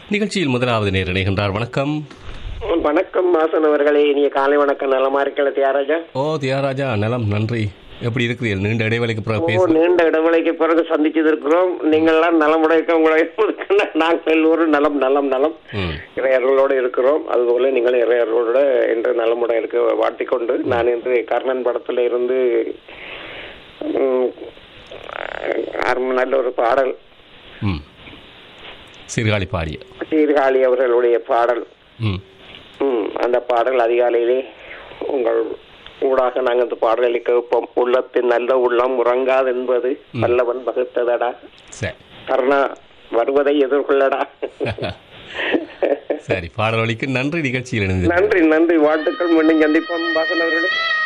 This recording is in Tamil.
நிகழ்ச்சியில் முதலாவது நேர் இணைகின்றார் வணக்கம் வணக்கம் வாசன் அவர்களே இனிய காலை வணக்கம் நலமா இருக்கல தியாகராஜா ஓ தியாகராஜா நலம் நன்றி எப்படி இருக்கிறீர்கள் நீண்ட இடைவேளைக்கு பிறகு ஓ பேச நீண்ட இடைவெளிக்கு பிறகு சந்திச்சது இருக்கிறோம் நீங்கள்லாம் நலமுடைய இருக்க உங்களை நாங்கள் எல்லோரும் நலம் நலம் நலம் ம் இறையர்களோடு இருக்கிறோம் அதுபோல நீங்கள் இறையர்களோட என்று நலமுடைய இருக்க வாழ்த்திக்கொண்டு நான் இன்று கர்ணன் படத்துல இருந்து ம், அருமை நல்ல ஒரு பாடல் ம் சீர்காழி பாடிய சீர்காழி அவர்களுடைய பாடல் ம் ம், அந்த பாடல் அதிகாலையிலே உங்கள் ஊடாக நாங்கள் அந்த பாடலை கேட்போம் உள்ளத்தின் நல்ல உள்ளம் உறங்காது என்பது வல்லவன் வகுத்ததடா சரி கர்ணா வருவதை எதிர்கொள்ளடா சரி பாடல் வழிக்கு நன்றி நிகழ்ச்சியில் இணைந்து நன்றி நன்றி வாழ்த்துக்கள் மீண்டும் சந்திப்போம் வாசன் அவர்களே